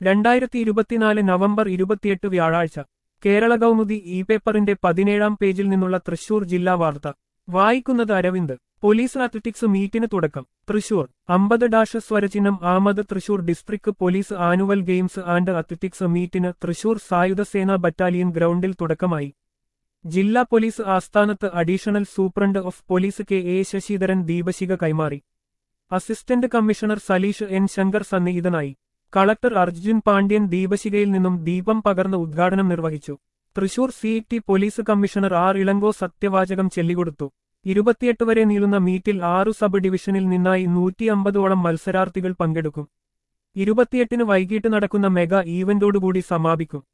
രണ്ടായിരത്തി ഇരുപത്തിനാല് നവംബർ ഇരുപത്തിയെട്ട് വ്യാഴാഴ്ച കേരള കൗമുദി ഇ പേപ്പറിന്റെ പതിനേഴാം പേജിൽ നിന്നുള്ള തൃശൂർ ജില്ലാ വാർത്ത വായിക്കുന്നത് അരവിന്ദ് പോലീസ് അത്ലറ്റിക്സ് മീറ്റിന് തുടക്കം തൃശൂർ അമ്പത് ഡാഷ് സ്വരചിഹ്നം ആമത് Thrissur district police annual games and athletics മീറ്റിന് തൃശൂർ സായുധ സേനാ ബറ്റാലിയൻ ഗ്രൗണ്ടിൽ തുടക്കമായി ജില്ലാ പോലീസ് ആസ്ഥാനത്ത് additional superintendent of police K A Sasidharan ദീപശിക കൈമാറി assistant commissioner Saleesh N Sankar സന്നിഹിതനായി കളക്ടർ അർജുൻ പാണ്ഡ്യൻ ദീപശികയിൽ നിന്നും ദീപം പകർന്ന് ഉദ്ഘാടനം നിർവഹിച്ചു Thrissur city police commissioner R Ilango സത്യവാചകം ചൊല്ലിക്കൊടുത്തു ഇരുപത്തിയെട്ട് വരെ നീളുന്ന മീറ്റിൽ ആറു സബ് ഡിവിഷനിൽ നിന്നായി നൂറ്റി അമ്പതോളം മത്സരാർത്ഥികൾ പങ്കെടുക്കും ഇരുപത്തിയെട്ടിന് വൈകിട്ട് നടക്കുന്ന മെഗാ ഈവന്റോടുകൂടി സമാപിക്കും